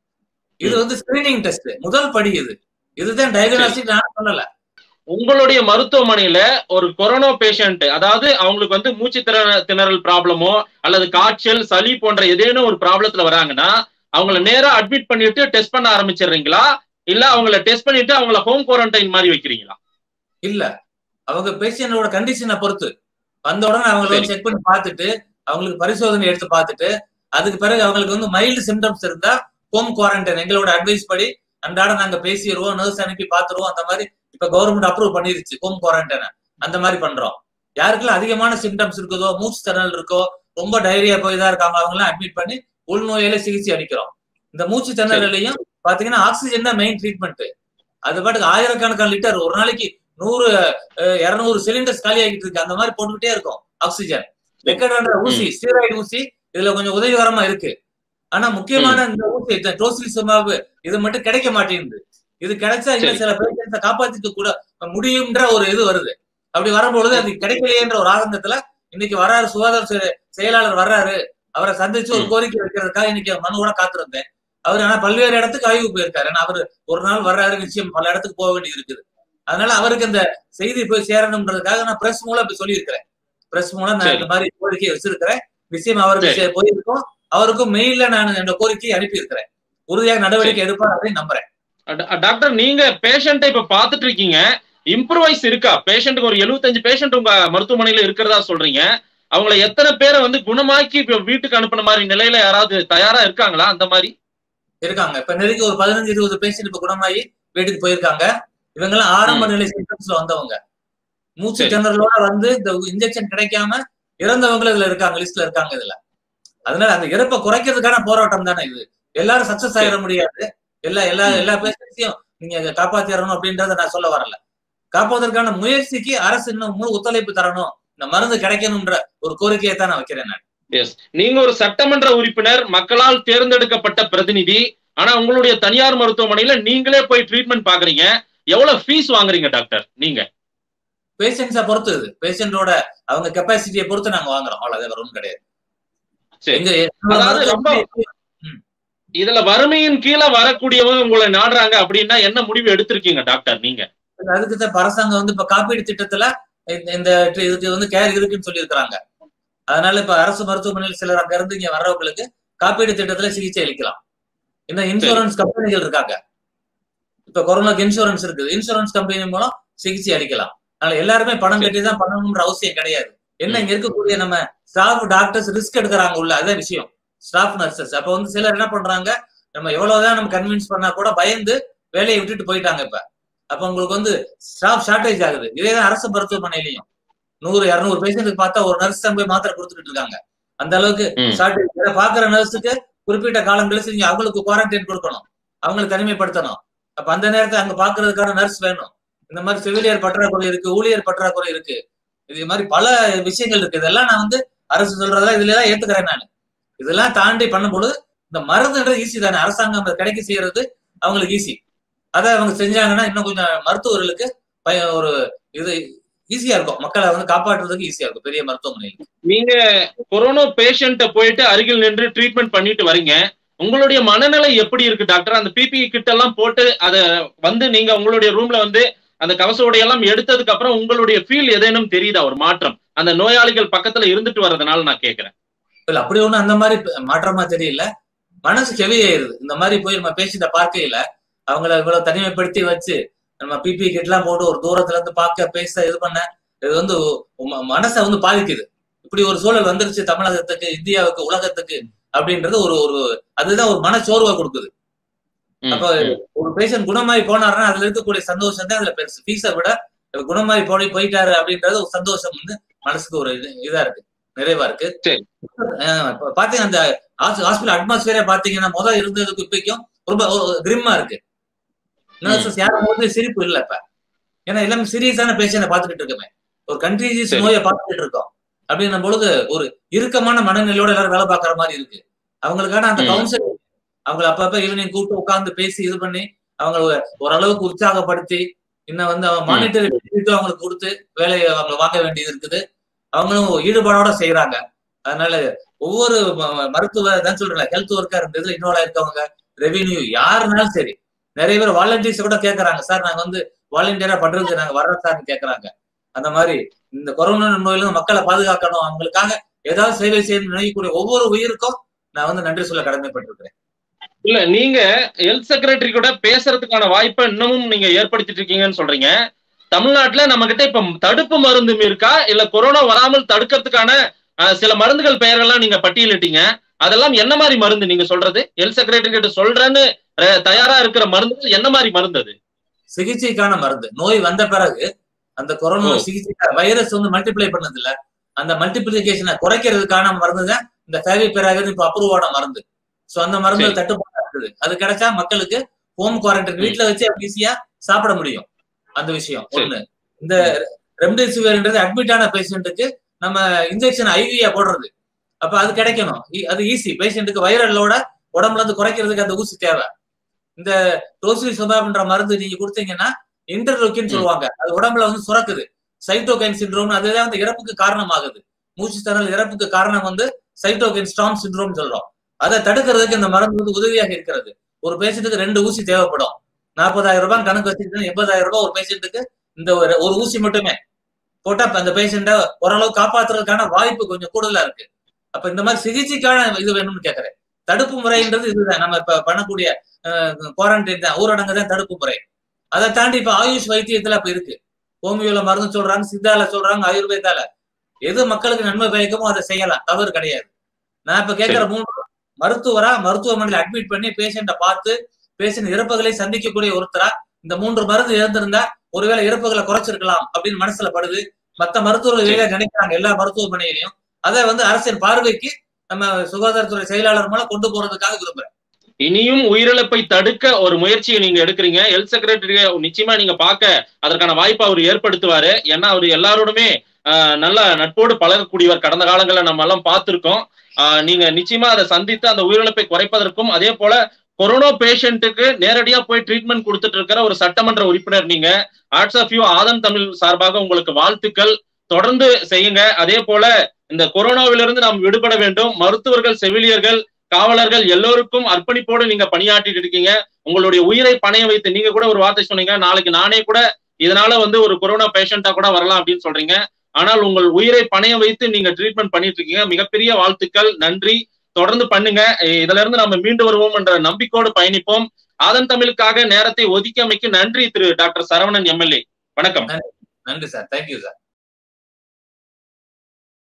இது வந்து ஸ்கிரீனிங் டெஸ்ட் முதல் படி இது இதுதான் டயக்னாஸ்டிக் நான் சொல்லல உங்களுடைய மருத்துவமனையில ஒரு கொரோனா பேஷண்ட் அதாவது அவங்களுக்கு வந்து மூச்சு திணற- திணறல் ப்ராப்ளமோ அல்லது காய்ச்சல் சளி போன்ற ஏதேனும் ஒரு ப்ராப்ளத்துல வராங்கன்னா அவங்கள நேரா அட்மிட் பண்ணிட்டு டெஸ்ட் பண்ண ஆரம்பிச்சிடுறீங்களா இல்ல அவங்கள டெஸ்ட் பண்ணிட்டு அவங்கள ஹோம் குவாரண்டைன் மாதிரி வைக்கிறீங்களா இல்ல அவங்க பேஷண்டோட கண்டிஷனை பொறுத்து வந்த உடனே அவங்களை சரி. செக் பண்ணி பார்த்துட்டு அவங்களுக்கு பரிசோதனை எடுத்து பார்த்துட்டு அதுக்கு பிறகு அவங்களுக்கு வந்து மைல்டு சிம்டம்ஸ் இருந்தா ஹோம் குவாரண்டைன் எங்களோட அட்வைஸ் படி அன்றாட நாங்க பேசிடுவோம் நர்ஸ் அனுப்பி பார்த்துருவோம் அந்த மாதிரி இப்ப கவர்மெண்ட் அப்ரூவ் பண்ணிருச்சு ஹோம் குவாரண்டைனை அந்த மாதிரி பண்றோம் யாருக்கெல்லாம் அதிகமான சிம்டம்ஸ் இருக்குதோ மூச்சு திணறல் இருக்கோ ரொம்ப டைரியா போய் தான் இருக்காங்க அவங்க எல்லாம் அட்மிட் பண்ணி உள்நோயில சிகிச்சை அளிக்கிறோம் இந்த மூச்சு திணறலையும் பாத்தீங்கன்னா ஆக்சிஜன் தான் மெயின் ட்ரீட்மெண்ட் அது பாட்டுக்கு ஆயிரக்கணக்கான லிட்டர் ஒரு நாளைக்கு நூறு இருநூறு சிலிண்டர்ஸ் காலி ஆகிட்டு இருக்கு அந்த மாதிரி போட்டுக்கிட்டே இருக்கும் ஆக்சிஜன் லெக்கடான ஊசி ஸ்டீராய்டு ஊசி இதுல கொஞ்சம் உதவிகரமா இருக்கு ஆனா முக்கியமான இந்த ஊசி டோசிலிசமாவு இது மட்டும் கிடைக்க மாட்டேங்குது இது கிடைச்சா இன்னும் சில பேஷண்ட்ஸை காப்பாத்திக்க கூட முடியும்ன்ற ஒரு இது வருது அப்படி வரும்பொழுது அது கிடைக்கலையேன்ற ஒரு ஆதங்கத்துல இன்னைக்கு வராரு சுகாதார செ- செயலாளர் வர்றாரு அவரை சந்திச்சு ஒரு ம். கோரிக்கை வைக்கிறதுக்காக இன்னைக்கு மனுவோட காத்திருந்தேன் அவர் ஆனா பல்வேறு இடத்துக்கு ஆய்வு போயிருக்காரு ஏன்னா அவர் ஒரு நாள் வர்றாரு நிச்சயம் பல இடத்துக்கு போக வேண்டியது இருக்குது அதனால அவருக்கு இந்த செய்தி போய் சேரணும்ன்றதுக்காக நான் பிரஸ் மூலம் இப்ப சொல்லியிருக்கிறேன் பிரஸ் மூலம் நான் சரி. இந்த மாதிரி கோரிக்கையை வச்சிருக்கிறேன் விஷயம் அவருக்கு சரி. சே- போயிருக்கோம் அவருக்கும் மெயில்ல நான் என்னோட கோரிக்கையை அனுப்பி இருக்கிறேன் உறுதியாக நடவடிக்கை எடுப்பார் அப்படின்னு நம்புறேன் டா- டாக்டர் நீங்க பேஷண்ட்டை இப்ப பாத்துட்டு இருக்கீங்க இம்ப்ரூவைஸ் இருக்கா பேஷண்ட்டுக்கு ஒரு 75 பேஷண்ட் உங்க மருத்துவமனையில இருக்கிறதா சொல்றீங்க அவங்கள எத்தனை பேரை வந்து குணமாக்கி இப்ப வீட்டுக்கு அனுப்புன மாதிரி நிலையில யாராவது தயாரா இருக்காங்களா அந்த மாதிரி இருக்காங்க இப்ப நெருங்கி ஒரு பதினஞ்சு இருபது பேஷண்ட் இப்ப குணமாகி வீட்டுக்கு போயிருக்காங்க இவங்க எல்லாம் ஆரம்ப நிலை சிம்டம்ஸ்ல வந்தவங்க மூச்சு சரி. திணறலோட வந்து இந்த இன்ஜெக்ஷன் கிடைக்காம இறந்தவங்களும் இதுல இருக்காங்க லிஸ்ட்ல இருக்காங்க இதுல அதனால அந்த இறப்பை குறைக்கிறதுக்கான போராட்டம் தானே இது எல்லாரும் சக்சஸ் ஆயிட முடியாது எல்லா எல்லா ம். எல்லா பேஷண்ட்ஸையும் நீங்க காப்பாத்திடணும் அப்படின்றத நான் சொல்ல வரல காப்பாத்துறதுக்கான முயற்சிக்கு அரசு இன்னும் முழு ஒத்துழைப்பு தரணும் இந்த மருந்து கிடைக்கணும்ன்ற ஒரு கோரிக்கையை தான் நான் வைக்கிறேன் நான் எஸ் நீங்க ஒரு சட்டமன்ற உறுப்பினர் மக்களால் தேர்ந்தெடுக்கப்பட்ட பிரதிநிதி ஆனா உங்களுடைய தனியார் மருத்துவமனையில நீங்களே போய் ட்ரீட்மெண்ட் பாக்குறீங்க எவ்வளவு ஃபீஸ் வாங்குறீங்க டாக்டர் நீங்க பேஷண்ட்ஸை பொறுத்து இது பேஷண்டோட அவங்க கெப்பாசிட்டியை பொறுத்து நாங்க வாங்குறோம் அவ்வளவு வேற ஒன்றும் கிடையாது சரி. எங்க அதாவது ரொம்ப- இதுல வறுமையின் கீழே வரக்கூடியவங்க உங்களை நாடுறாங்க அப்படின்னா என்ன முடிவு எடுத்திருக்கீங்க டாக்டர் நீங்க அதுக்கு தான் இப்ப அரசாங்கம் வந்து இப்ப காப்பீடு திட்டத்துல இந்த- இந்த ட்ரி- இதுக்கு வந்து கேர் இருக்குன்னு சொல்லியிருக்கிறாங்க அதனால இப்ப அரசு மருத்துவமனையில் சிலர் அங்க இருந்து இங்க வர்றவங்களுக்கு காப்பீடு திட்டத்துல சிகிச்சை அளிக்கலாம் இந்த இன்சூரன்ஸ் கம்பெனிகள் இருக்காங்க இப்ப கொரோனாக்கு இன்சூரன்ஸ் இருக்குது இன்சூரன்ஸ் கம்பெனி மூலம் சிகிச்சை அளிக்கலாம் அதனால எல்லாருமே பணம் கட்டி தான் பண்ணணும்ன்ற அவசியம் கிடையாது என்ன இங்க இருக்கக்கூடிய நம்ம ஸ்டாஃப் டாக்டர்ஸ் ரிஸ்க் எடுக்கிறாங்க உள்ள அதான் விஷயம் ஸ்டாஃப் நர்சஸ் அப்ப வந்து சிலர் என்ன பண்றாங்க நம்ம எவ்வளவுதான் நம்ம கன்வின்ஸ் பண்ணா கூட பயந்து வேலையை விட்டுட்டு போயிட்டாங்க இப்ப அப்ப உங்களுக்கு வந்து ஸ்டாஃப் ஷார்டேஜ் ஆகுது இதே தான் அரசு மருத்துவமனையிலையும் நூறு இருநூறு பேஷண்ட்டுக்கு பார்த்தா ஒரு நர்ஸ் தான் போய் மாத்திரை கொடுத்துட்டு இருக்காங்க அந்த அளவுக்கு ம். ஷார்டேஜ் இதை பாக்குற நர்ஸுக்கு குறிப்பிட்ட காலம் கழிச்சு நீங்க அவங்களுக்கு குவாரண்டைன் கொடுக்கணும் அவங்களை தனிமைப்படுத்தணும் அப்ப அந்த நேரத்தை அங்க பாக்குறதுக்கான நர்ஸ் வேணும் இந்த மாதிரி செவிலியர் பற்றாக்குறை இருக்கு ஊழியர் பற்றாக்குறை இருக்கு இது மாதிரி பல விஷயங்கள் இருக்கு இதெல்லாம் நான் வந்து அரசு சொல்றதெல்லாம் இதுல எல்லாம் ஏத்துக்கிறேன் நான் இதெல்லாம் தாண்டி பண்ணும்பொழுது இந்த மருந்துன்றது ஈஸி தானே அரசாங்கம் அதை கிடைக்க செய்யறது அவங்களுக்கு ஈஸி அதை அவங்க செஞ்சாங்கன்னா இன்னும் கொஞ்சம் மருத்துவர்களுக்கு பய- ஒரு இது ஈஸியா இருக்கும் மக்களை வந்து காப்பாற்றுறதுக்கு ஈஸியா இருக்கும் பெரிய மருத்துவமனையில் நீங்க கொரோனா பேஷண்ட்ட போயிட்டு அருகில் நின்று ட்ரீட்மெண்ட் பண்ணிட்டு வரீங்க உங்களுடைய மனநிலை எப்படி இருக்கு டாக்டர் அந்த பிபிஇ கிட் எல்லாம் போட்டு அத வந்து நீங்க உங்களுடைய ரூம்ல வந்து அந்த கவச உடையெல்லாம் எடுத்ததுக்கு அப்புறம் உங்களுடைய ஃபீல் ஏதேனும் தெரியுதா ஒரு மாற்றம் அந்த நோயாளிகள் பக்கத்துல இருந்துட்டு வர்றதுனால நான் கேக்குறேன் இல்ல அப்படி ஒண்ணும் அந்த மாதிரி ப- மாற்றமா தெரியல மனசு ஹெவி ஆயிருது இந்த மாதிரி போய் நம்ம பேசிட்ட பார்க்கையில அவங்கள இவ்வளவு தனிமைப்படுத்தி வச்சு நம்ம பிபி கிட் எல்லாம் போட்டு ஒரு தூரத்துல இருந்து பார்க்க பேச இது பண்ண இது வந்து ம- மனசை வந்து பாதிக்குது இப்படி ஒரு சூழல் வந்துருச்சு தமிழகத்துக்கு இந்தியாவுக்கு உலகத்துக்கு அப்படின்றது ஒரு ஒரு அதுதான் ஒரு மனச்சோர்வை கொடுக்குது ம், அப்ப ம். ஒரு பேஷண்ட் குணமாயி போனாருன்னா அதுல இருக்கக்கூடிய சந்தோஷம் தான் அதுல பெருசு ஃபீஸை விட குணமாயி போய் போயிட்டாரு அப்படின்றது ஒரு சந்தோஷம் வந்து மனசுக்கு ஒரு இது இதா இருக்கு நிறைவா இருக்கு சரி. அஹ் இப்ப பாத்தீங்கன்னா அந்த ஹாஸ்பிட்டல் அட்மாஸ்பியரே பாத்தீங்கன்னா முதல் இருந்ததுக்கு இப்பைக்கும் ரொம்ப கிரிம்மா இருக்கு நர்சஸ் யாரும் போது சிரிப்பு இல்ல இப்ப ஏன்னா எல்லாமே சீரியஸான பேஷண்ட பாத்துக்கிட்டு இருக்கோமே ஒரு கண்டிஜியஸ் சரி. நோயை பார்த்துட்டு இருக்கோம் அப்படின்னும் பொழுது ஒரு இறுக்கமான மனநிலையோட எல்லாரும் வேலை பார்க்குற மாதிரி இருக்கு அவங்களுக்கான அந்த ம். கவுன்சில் அவங்கள அப்பப்ப ஈவினிங் கூப்பிட்டு உட்கார்ந்து பேசி இது பண்ணி அவங்கள ஓரளவுக்கு உற்சாகப்படுத்தி இன்னும் வந்து அவங்க மானிட்டரி அவங்களுக்கு கொடுத்து வேலையை அவங்க வாங்க வேண்டியது இருக்குது அவங்களும் ஈடுபாடோட செய்யறாங்க அதனால ஒவ்வொரு ம- மருத்துவ தான் சொல்றேன் ஹெல்த் ஒர்க்கர் இந்த இதுல இன்வால்வ் இருக்கவங்க ரெவென்யூ யாருனாலும் சரி நிறைய பேர் வாலண்டியர்ஸ் கூட கேக்குறாங்க சார் நாங்க வந்து வாலண்டியரா பண்றது நாங்க வர்றோம் சார்னு கேக்குறாங்க அந்த மாதிரி இந்த கொரோனா நோயில இருந்து மக்களை பாதுகாக்கணும் அவங்களுக்காக ஏதாவது சேவை செய்யணும்னு நினைக்கக்கூடிய ஒவ்வொரு உயிருக்கும் நான் வந்து நன்றி சொல்ல கடமைப்பட்டிருக்கிறேன் இல்ல நீங்க ஹெல்த் செக்ரட்டரி கூட பேசுறதுக்கான வாய்ப்பை இன்னமும் நீங்க ஏற்படுத்திட்டு இருக்கீங்கன்னு சொல்றீங்க தமிழ்நாட்டுல நம்ம கிட்ட இப்ப தடுப்பு மருந்தும் இருக்கா இல்ல கொரோனா வராமல் தடுக்கிறதுக்கான அஹ், சில மருந்துகள் பெயர்கள்லாம் நீங்க பட்டியலிட்டீங்க அதெல்லாம் என்ன மாதிரி மருந்து நீங்க சொல்றது ஹெல்த் செக்ரட்டரி கிட்ட சொல்றேன்னு அஹ், தயாரா இருக்கிற மருந்துகள் என்ன மாதிரி மருந்து அது சிகிச்சைக்கான மருந்து நோய் வந்த பிறகு அந்த கொரோனா ஓ. சிகிச்சை வைரஸ் வந்து மல்டிப்ளை பண்ணது இல்ல அந்த மல்டிபிளிகேஷனை குறைக்கிறதுக்கான மருந்து தான் இந்த ஃபேவி பெராகன் இப்ப அப்ரூவான மருந்து சோ அந்த மருந்து சரி. தட்டுப்பாடா இருக்குது அது கிடைச்சா மக்களுக்கு ஹோம் குவாரண்டைன் வீட்ல வச்சு ஈஸியா சாப்பிட முடியும் அந்த விஷயம் சரி. ஒண்ணு இந்த ரெம்டெசிவிர்ன்றது அட்மிட் ஆன பேஷண்ட்டுக்கு நம்ம இன்ஜெக்ஷன் ஐவியா போடுறது அப்ப அது கிடைக்கணும் இ- அது ஈஸி பேஷண்ட்டுக்கு வைரலோட உடம்புல இருந்து குறைக்கிறதுக்கு அந்த ஊசி தேவை இந்த டோசிலி சொபாப்ன்ற மருந்து நீங்க கொடுத்தீங்கன்னா இன்டர்லோக்கின்னு ம். சொல்லுவாங்க அது உடம்புல வந்து சுரக்குது சைட்டோகைன் சிண்ட்ரோம் அதுதான் வந்து இறப்புக்கு காரணமாகுது மூச்சு திணறல் இறப்புக்கு காரணம் வந்து சைட்டோகைன் ஸ்டாம் சிண்ட்ரோம் சொல்றோம் அதை தடுக்கிறதுக்கு இந்த மருந்து வந்து உதவியாக இருக்கிறது ஒரு பேஷண்ட்டுக்கு ரெண்டு ஊசி தேவைப்படும் நாற்பதாயிரம் ரூபாய் கணக்கு வச்சுக்கிட்டு எண்பதாயிரம் ரூபாய் ஒரு பேஷண்ட்டுக்கு இந்த ஒரு ஒரு ஊசி மட்டுமே போட்டா அப்ப அந்த பேஷண்ட ஓரளவு காப்பாத்துறதுக்கான வாய்ப்பு கொஞ்சம் கூடுதலா இருக்கு அப்ப இந்த மாதிரி சிகிச்சைக்கான இது வேணும்னு கேக்குறேன் தடுப்பு முறைன்றது இதுதான் நம்ம இப்ப பண்ணக்கூடிய குவாரண்டைன் தான் ஊரடங்கு தான் தடுப்பு முறை அதை தாண்டி இப்ப ஆயுஷ் வைத்தியத்துல இப்ப இருக்கு ஹோமியோல மருந்து சொல்றாங்க சித்தால சொல்றாங்க ஆயுர்வேதால எது மக்களுக்கு நன்மை பயக்கமோ அதை செய்யலாம் தவறு கிடையாது நான் இப்ப கேட்கிற மூன்று மருத்துவரா மருத்துவமனையில அட்மிட் பண்ணி பேஷண்ட பார்த்து பேஷண்ட் இறப்புகளை சந்திக்கக்கூடிய ஒருத்தரா இந்த மூன்று மருந்து இருந்திருந்தா ஒருவேளை இறப்புகளை குறைச்சிருக்கலாம் அப்படின்னு மனசுல படுது மத்த மருத்துவர்கள் நினைக்கிறாங்க எல்லா மருத்துவமனையிலையும் அதை வந்து அரசின் பார்வைக்கு நம்ம சுகாதாரத்துறை செயலாளர் மூலம் கொண்டு போறதுக்காக விரும்புறேன் இனியும் உயிரிழப்பை தடுக்க ஒரு முயற்சியை நீங்க எடுக்கிறீங்க ஹெல்த் செக்ரட்டரி நிச்சயமா நீங்க பார்க்க அதற்கான வாய்ப்பை அவர் ஏற்படுத்துவாரு ஏன்னா அவர் எல்லாரோடுமே ஆஹ், நல்ல நட்போடு பழகக்கூடியவர் கடந்த காலங்களில் நம்ம எல்லாம் பார்த்திருக்கோம் ஆஹ், நீங்க நிச்சயமா அதை சந்தித்து அந்த உயிரிழப்பை குறைப்பதற்கும் அதே போல கொரோனா பேஷண்ட்டுக்கு நேரடியா போய் ட்ரீட்மெண்ட் கொடுத்துட்டு இருக்கிற ஒரு சட்டமன்ற உறுப்பினர் நீங்க ஆர்ட்ஸ் ஆஃப் யூ ஆதன் தமிழ் சார்பாக உங்களுக்கு வாழ்த்துக்கள் தொடர்ந்து செய்யுங்க அதே போல இந்த கொரோனாவிலிருந்து நாம் விடுபட வேண்டும் மருத்துவர்கள் செவிலியர்கள் காவலர்கள் எல்லோருக்கும் அர்ப்பணிப்போடு நீங்க பணியாற்றிட்டு இருக்கீங்க உங்களுடைய உயிரை பணைய வைத்து நீங்க கூட ஒரு வார்த்தை சொன்னீங்க நாளைக்கு நானே கூட இதனால வந்து ஒரு கொரோனா பேஷண்டா கூட வரலாம் அப்படின்னு சொல்றீங்க ஆனால் உங்கள் உயிரை பணைய வைத்து நீங்க ட்ரீட்மெண்ட் பண்ணிட்டு இருக்கீங்க மிகப்பெரிய வாழ்த்துக்கள் நன்றி தொடர்ந்து பண்ணுங்க இதுல இருந்து நம்ம மீண்டு வருவோம் என்ற நம்பிக்கையோடு பயணிப்போம் ஆதன் தமிழுக்காக நேரத்தை ஒதுக்கி அமைக்க நன்றி திரு டாக்டர் சரவணன் எம்எல்ஏ வணக்கம் நன்றி சார் தேங்க்யூ சார்